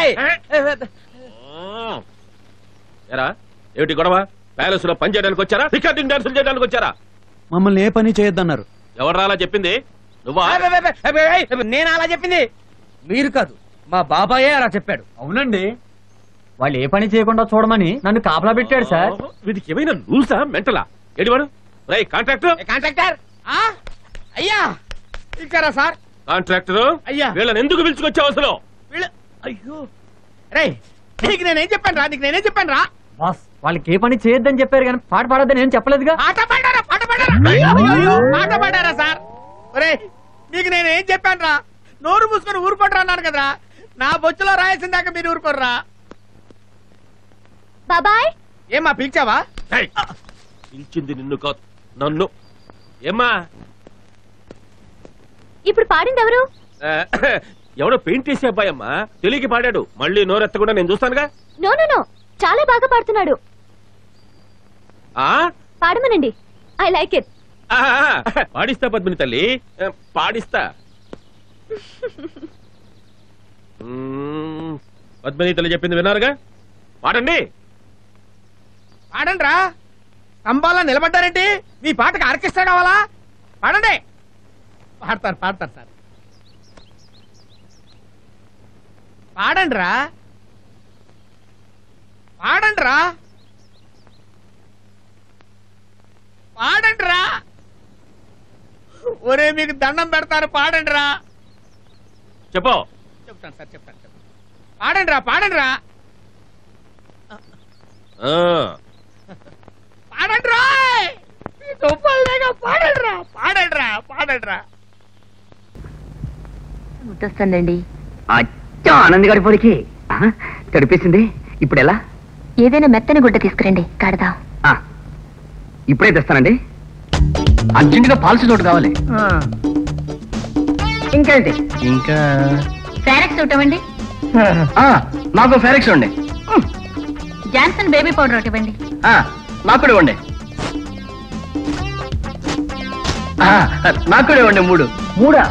ఎరా ఏమిటి గొడవ ప్యాలెస్ లో పని చేయడానికి వచ్చారా రికార్డింగ్ డాన్సులు చేయడానికి వచ్చారా మమ్మల్ని ఏ పని చేయొద్దన్నారు ఎవరు అలా చెప్పింది నువ్వా నేను అలా చెప్పింది మీరు కాదు మా బాబాయే అలా చెప్పాడు అవునండి వాళ్ళు ఏ పని చేయకుండా చూడమని నన్ను కాపలా పెట్టాడు సార్ వీడికి ఏమైనా రూల్సా మెంటలా ఎడివాడు రై కాంట్రాక్టర్ కాంట్రాక్టర్ ఆ? అయ్యా ఇచ్చారా సార్ కాంట్రాక్టర్ అయ్యా. వీళ్ళని ఎందుకు పిలుచుకొచ్చావు అసలు వీళ్ళు అయ్యో రే నీకు నేనేం చెప్పాను రా నీకు నేనేం చెప్పాను రా బాస్ వాళ్ళకి ఏ పని చేయొద్దని చెప్పారు కానీ పాట పాడొద్దని ఏం చెప్పలేదుగా పాట పాడారా పాట పాడారా అయ్యో, అయ్యో, పాట పాడారా సార్ ఒరే నీకు నేనేం చెప్పాను రా నోరు మూసుకొని ఊరుకోటరా అన్నాను కదరా నా బొచ్చులో రాయాల్సిన దాకా మీరు ఊరుకోర్రా బాబాయ్ ఏమా పిలిచావా ఏయ్, పిలిచింది నిన్ను కాదు నన్ను ఏమ్మా ఇప్పుడు పాడింది ఎవరు ఆ, ఎవడో పెయింట్ వేసే అబ్బాయి అమ్మా తెలియకి పాడాడు మళ్ళీ నోరెత్తకుండా నేను చూస్తానుగా నో నో నో చాలా బాగా పాడుతున్నాడు ఆ పాడమనండి ఐ లైక్ ఇట్ ఆ, పాడిస్తా పద్మిని తల్లి ఆ, పాడిస్తా మ్మ్, పద్మిని తల్లి చెప్పింది విన్నారుగా పాడండి పాడండి రా స్తంభాలా నిలబడ్డారేంటి మీ పాటకి ఆర్కెస్ట్రా కావాలా పాడండి పాడతారు పాడతారు సార్ పాడండి రా పాడండి రా పాడండి రా ఒరే మీకు దండం పెడతారు పాడండి రా చెప్పు చెప్తాను సార్ చెప్తాను చెప్తాను పాడండి రా పాడండి రా ఆ, పాడండి రా మీ దుబ్బల్లాగా పాడండి రా పాడండి రా పాడండి రా గుర్తొస్తుందండి అచ్చా ఆనంద్ గారి పొడికి తడిపేసింది ఇప్పుడు ఎలా ఏదైనా మెత్తని గుడ్డ తీసుకురండి కడదాం ఆ, ఇప్పుడే తెస్తానండి అర్జెంటుగా పాలసీ చోటు కావాలి ఇంకేంటి ఇంకా ఫారెక్స్ ఇవ్వండి ఆ, నాకు ఫెరెక్స్ ఉండే జాన్సన్ బేబీ పౌడర్ ఒకటి ఇవ్వండి నాకు కూడా ఇవ్వండి ఆ, నాకు కూడా ఇవ్వండి మూడు మూడా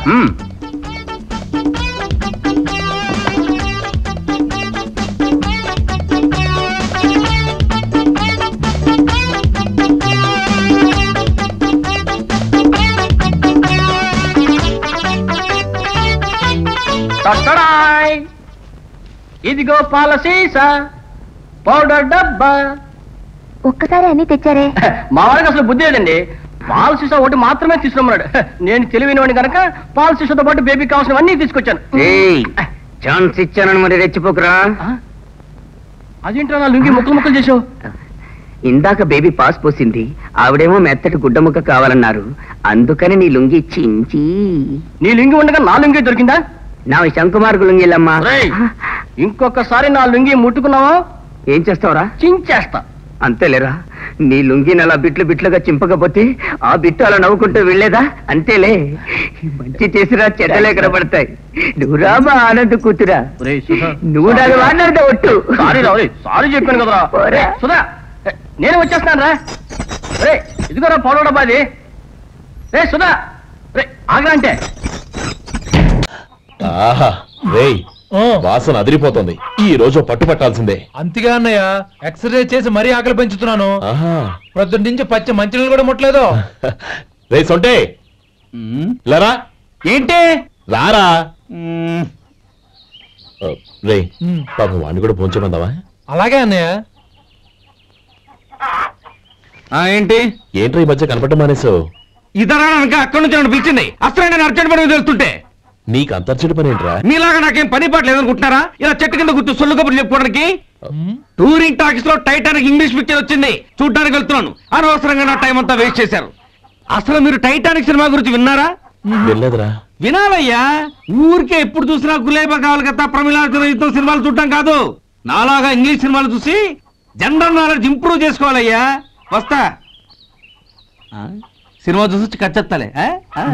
తట్టడాయ్. ఇదిగో పాలసీసా పౌడర్ డబ్బా ఒక్కసారి అన్ని తెచ్చారే మా వాడికి అసలు బుద్ధి లేదండి పాల సీసా ఒకటి మాత్రమే తీసుకున్నాడు నేను తెలివినవాడిని కనుక పాల సీసాతో పాటు బేబీ కావాల్సినవన్నీ తీసుకొచ్చాను ఛాన్స్ ఇచ్చానని మరి రెచ్చిపోకురా ఆ? అదేంటో నా లుంగి ముక్కలు ముక్కలు చేసావు ఇందాక బేబీ పాస్ పోసింది ఆవిడేమో మెత్తటి గుడ్డ ముక్క కావాలన్నారు అందుకని నీ లుంగి చించి నీ లుంగి ఉండగా నా లుంగి దొరికిందా నా శంకుమార్గు లుంగిలమ్మా రేయ్, ఇంకొకసారి నా లుంగి ముట్టుకున్నావా ఏం చేస్తావురా చించేస్తా అంతేలేరా నీ లుంగిని అలా బిట్లు బిట్లుగా చింపకపోతే ఆ బిట్టు అలా నవ్వుకుంటూ వెళ్ళేదా అంతేలే మంచి చేసిరా చెడ్డలే కనబడతాయి నువ్వు రామా ఆనంద్ కూతురా ఒరేయ్, సుధా. నువ్వు నాకు మాట్లాడితే ఒట్టు సారీ రా ఒరేయ్, సారీ చెప్పాను కదరా ఒరే. సుధా ఏ, నేను వచ్చేస్తాను రా రే ఇదిగోరా పౌడర్ డబ్బా అది రే సుధా రే ఆగ్రా అంటే ఆహా రేయ్ వాసన అదిరిపోతుంది ఈ రోజు పట్టు పట్టాల్సిందే అంతిగా అన్నయ్య ఎక్సర్సైజ్ చేసి మరీ ఆకలి పెంచుతున్నాను ఆహా ప్రొద్దున నుంచి పచ్చి మంచినీళ్ళు కూడా ముట్టలేదు రే సొంటే లరా ఏంటి రారా రే పాపం వాడిని కూడా పోంచమందావా అలాగే అన్నయ్య ఏంటి ఏంట్రా ఈ మధ్య కనపడడం మానేసావు ఇతరా అక్కడి నుంచి నన్ను పిలిచింది అసలు నేను అర్జెంట్ పని మీద వెళ్తుంటే నీకు అంతర్చడి పని ఏంట్రా మీలాగా నాకేం పని పాట లేదనుకుంటున్నారా ఇలా చెట్టు కింద గుర్తు సొల్లు కబుర్లు చెప్పుకోవడానికి టూరింగ్ టాకీస్ లో టైటానిక్ ఇంగ్లీష్ పిక్చర్ వచ్చింది చూడ్డానికి వెళ్తున్నాను అనవసరంగా నా టైం అంతా వేస్ట్ చేశారు అసలు మీరు టైటానిక్ సినిమా గురించి విన్నారా వెళ్ళలేదురా వినాలయ్యా ఊరికే ఎప్పుడు చూసినా గులేబా కావాలి కదా ప్రమిళాతో సినిమాలు చూడటం కాదు నాలాగా ఇంగ్లీష్ సినిమాలు చూసి జనరల్ నాలెడ్జ్ ఇంప్రూవ్ చేసుకోవాలయ్యా వస్తా ఆ? సినిమా చూసి వచ్చి కచ్చెత్తాలే ఆ? ఆ?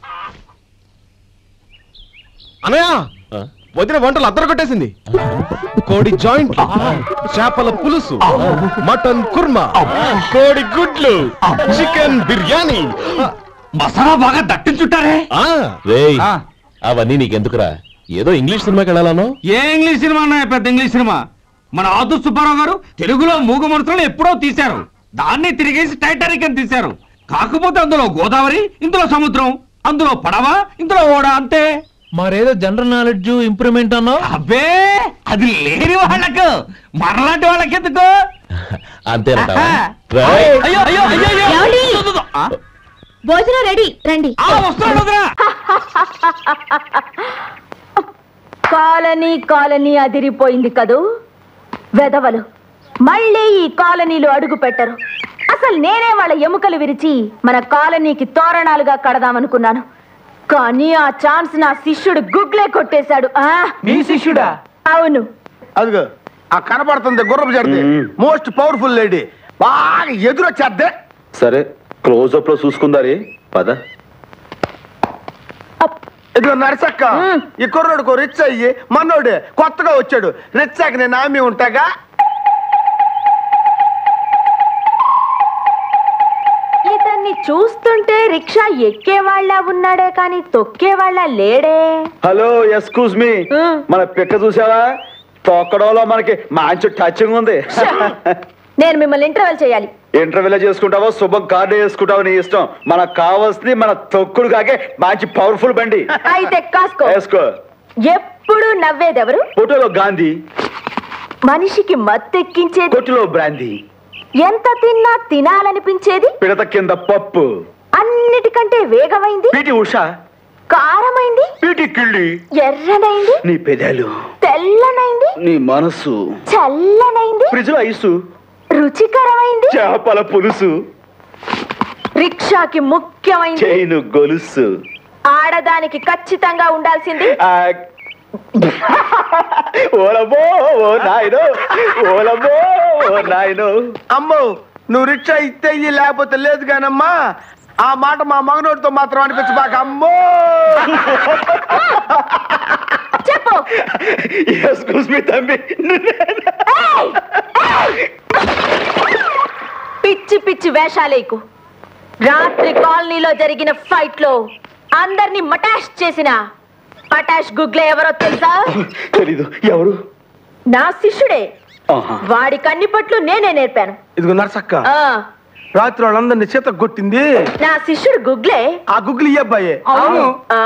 అనయా వదిన వంటలు అద్దరు కొట్టేసింది కోడి జాయింట్ చేపల పులుసు మటన్ కుర్మా కోడి గుడ్లు చికెన్ బిర్యానీ మసాలా బాగా దట్టించుంటారే రేయ్ ఆ. అవన్నీ నీకెందుకురా ఏదో ఇంగ్లీష్ సినిమాకి వెళ్ళాలనో ఏ ఇంగ్లీష్ సినిమా అన్నా పెద్ద ఇంగ్లీష్ సినిమా మన ఆదు సుబ్బారావు గారు తెలుగులో మూగమరుతులను ఎప్పుడో తీశారు దాన్ని తిరిగేసి టైటానిక్ అని తీశారు కాకపోతే అందులో గోదావరి ఇందులో సముద్రం అందులో పడవ ఇందులో ఓడ అంతే మరేదో జనరల్ నాలెడ్జ్ ఇంప్రూవ్మెంట్ అన్నావు అబ్బే అది లేని వాళ్ళకు మరలాంటి వాళ్ళకి ఎందుకు అంతేనంటావా ఆహా. రైట్. అయ్యో అయ్యో అయ్యో అయ్యో. ఏమండి? దు, దు, దు. ఆ? భోజనం రెడీ రండి ఆ, వస్తున్నాడు వదరా కాలనీ కాలనీ అదిరిపోయింది కదూ వెదవలు మళ్ళీ ఈ కాలనీలో అడుగు పెట్టరు అసలు నేనే వాళ్ళ ఎముకలు విరిచి మన కాలనీకి తోరణాలుగా కడదామనుకున్నాను కానీ ఆ ఛాన్స్ నా శిష్యుడు గుగ్లే కొట్టేశాడు ఆ మీ శిష్యుడా అవును అదిగో ఆ కనపడుతుంది గుర్రపు జడిది మోస్ట్ పవర్ఫుల్ లేడీ బాగా ఎదురొచ్చేద్దే సరే క్లోజప్ లో చూసుకుందారి పద ఇదిగో నరసక్క ఈ కుర్రోడుకు రిచ్ అయ్యి మన్నోడు కొత్తగా వచ్చాడు రిచ్ అయ్యి నేను ఆమె ఉంటాగా ఇతన్ని చూస్తుంటే రిక్షా ఎక్కేవాళ్ళ ఉన్నాడే కానీ తొక్కేవాళ్ళ లేడే హలో ఎక్స్క్యూజ్ మీ మన పిక్క చూసావా తొక్కడంలో మనకి మంచి టచింగ్ ఉంది నేను మిమ్మల్ని ఇంటర్వెల్ చేయాలి ఇంటర్వ్యూలో చేసుకుంటావో శుభం కార్డు వేసుకుంటావో నీ ఇష్టం మనకు కావాల్సింది మన తొక్కుడు కాకే మంచి పవర్ఫుల్ బండి అయితే కాసుకో వేసుకో ఎప్పుడు నవ్వేదెవరు ఫోటోలో గాంధీ మనిషికి మత్తెక్కించేది కొట్టులో బ్రాందీ ఎంత తిన్నా తినాలనిపించేది పిడత కింద పప్పు అన్నిటికంటే వేగమైంది పీటి ఉష కారమైంది పీటి కిళ్ళి ఎర్రనైంది నీ పెదాలు తెల్లనైంది నీ మనసు చల్లనైంది ఫ్రిడ్జ్ లో ఐసు రుచికరమైంది చేపల పులుసు రిక్షాకి ముఖ్యమైంది చైను గొలుసు ఆడదానికి ఖచ్చితంగా ఉండాల్సింది ఆ, ఓలమ్మో ఓ నాయనో ఓలమ్మో ఓ నాయనో అమ్మో నువ్వు రిక్షా ఇస్తే ఇయ్యి లేకపోతే లేదు కానమ్మా ఆ మాట మా మగనోడితో మాత్రం అనిపించబాక అమ్మో చెప్పు ఎక్స్క్యూజ్ మీ తమ్మి ఏయ్! ఏయ్! పిచ్చి పిచ్చి వేషాలేకు రాత్రి కాలనీలో జరిగిన ఫైట్ లో అందరినీ మటాష్ చేసిన పటాష్ గుగ్లే ఎవరో తెలుసా తెలీదు ఎవరు నా శిష్యుడే ఆహా. వాడి కన్నిపట్లు నేనే నేర్పాను ఇదిగో నరసక్క ఆ రాత్రి వాళ్ళందరినీ చేత కొట్టింది నా శిష్యుడు గుగ్లే ఆ గుగ్గులు ఈ అబ్బాయే అవును ఆ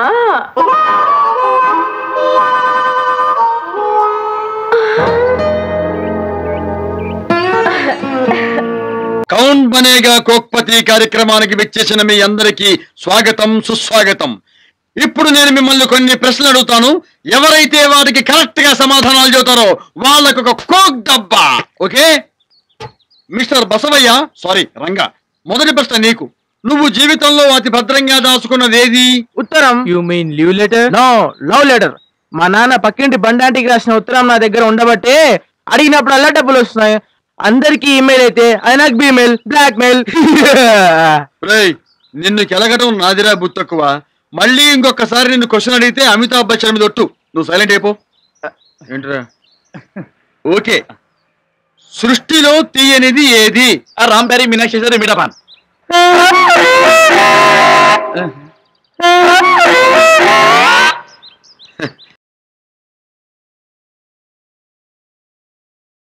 కౌన్ బనేగా కోక్పతి కార్యక్రమానికి విచ్చేసిన మీ అందరికీ స్వాగతం సుస్వాగతం ఇప్పుడు నేను మిమ్మల్ని కొన్ని ప్రశ్నలు అడుగుతాను ఎవరైతే వాటికి కరెక్ట్ గా సమాధానాలు చెబుతారో వాళ్ళకు ఒక కోక్ డబ్బా okay Mister Basavayya sorry Ranga మొదటి ప్రశ్న నీకు నువ్వు జీవితంలో అతి భద్రంగా దాచుకున్నది ఏది ఉత్తరం you mean leave letter no love letter మా నాన్న పక్కింటి బండాంటికి రాసిన ఉత్తరం నా దగ్గర ఉండబట్టే అడిగినప్పుడు అలా డబ్బులు వస్తున్నాయి అందరికి ఈమెయిల్ అయితే అది నాకు బీమెయిల్ బ్లాక్ మెయిల్ రేయ్ నిన్ను కెలగడం నాదిరా బుత్తక్కువ మళ్ళీ ఇంకొకసారి నిన్ను క్వశ్చన్ అడిగితే అమితాబ్ బచ్చన్ మీద ఒట్టు నువ్వు సైలెంట్ అయిపో ఏంట్రా ఓకే సృష్టిలో తీయనిది ఏది రామ్ ప్యారీ మీనాక్షి సార్ మిఠాపాన్ ఆ